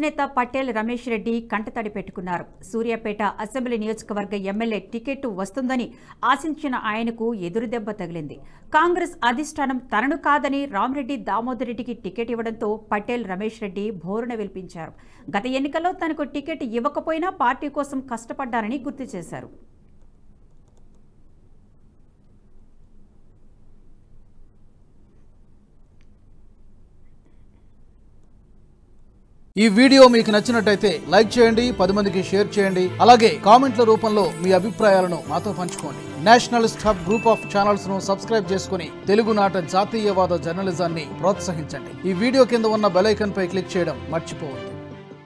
నేత పటేల్ రమేష్ రెడ్డి కంటతడి పెట్టుకున్నారు సూర్యాపేట అసెంబ్లీ నియోజకవర్గ ఎమ్మెల్యే టికెట్ వస్తుందని ఆశించిన ఆయనకు ఎదురుదెబ్బ తగిలింది కాంగ్రెస్ అధిష్టానం తనను కాదని రామరెడ్డి దామోదర్ రెడ్డికి టికెట్ ఇవ్వడంతో పటేల్ రమేష్ రెడ్డి భోరున విలిపించారు గత ఎన్నికల్లో తనకు టికెట్ ఇవ్వకపోయినా పార్టీ కోసం కష్టపడ్డారని గుర్తు చేశారు ఈ వీడియో మీకు నచ్చినట్టయితే లైక్ చేయండి పది మందికి షేర్ చేయండి అలాగే కామెంట్ల రూపంలో మీ అభిప్రాయాలను మాతో పంచుకోండి nationalist hub group of channels ను సబ్స్క్రైబ్ చేసుకుని తెలుగునాట జాతీయవాద జర్నలిజాన్ని ప్రోత్సహించండి ఈ వీడియో కింద ఉన్న బెల్ ఐకాన్ పై క్లిక్ చేయడం మర్చిపోవద్దు